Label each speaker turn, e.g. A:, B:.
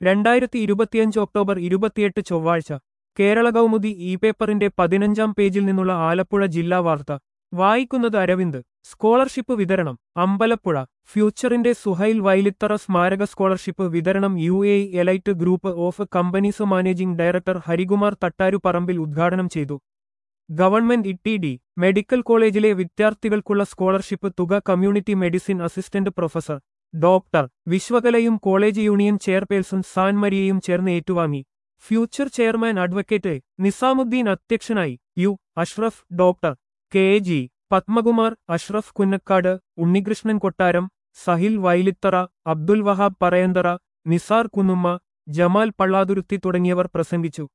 A: രണ്ടായിരത്തി ഇരുപത്തിയഞ്ച് ഒക്ടോബർ ഇരുപത്തിയെട്ട് ചൊവ്വാഴ്ച കേരള കൗമുദി ഇ പേപ്പറിന്റെ പതിനഞ്ചാം പേജിൽ നിന്നുള്ള ആലപ്പുഴ ജില്ലാ വാർത്ത വായിക്കുന്നത് അരവിന്ദ് സ്കോളർഷിപ്പ് വിതരണം അമ്പലപ്പുഴ ഫ്യൂച്ചറിന്റെ സുഹൈൽ വൈലിത്തറ സ്മാരക സ്കോളർഷിപ്പ് വിതരണം U A elite group of companies managing director Harikumar Thattaruparambil ഉദ്ഘാടനം ചെയ്തു ഗവൺമെന്റ് ഇ ഡി മെഡിക്കൽ കോളേജിലെ വിദ്യാർത്ഥികൾക്കുള്ള സ്കോളർഷിപ്പ് തുക community medicine assistant professor doctor വിശ്വകലയും കോളേജ് യൂണിയൻ ചെയർപേഴ്സൺ സാൻ മരിയയും ചേർന്ന് ഏറ്റുവാങ്ങി ഫ്യൂച്ചർ ചെയർമാൻ അഡ്വക്കേറ്റ് നിസാമുദ്ദീൻ അധ്യക്ഷനായി U Ashraf doctor K G Padmakumar Ashraf Kunnakkad Unnikrishnan Kottaram Sahil Vailithara Abdul Wahab Parayanthara Nisar Kunnumma Jamal Pallathuruthi തുടങ്ങിയവർ പ്രസംഗിച്ചു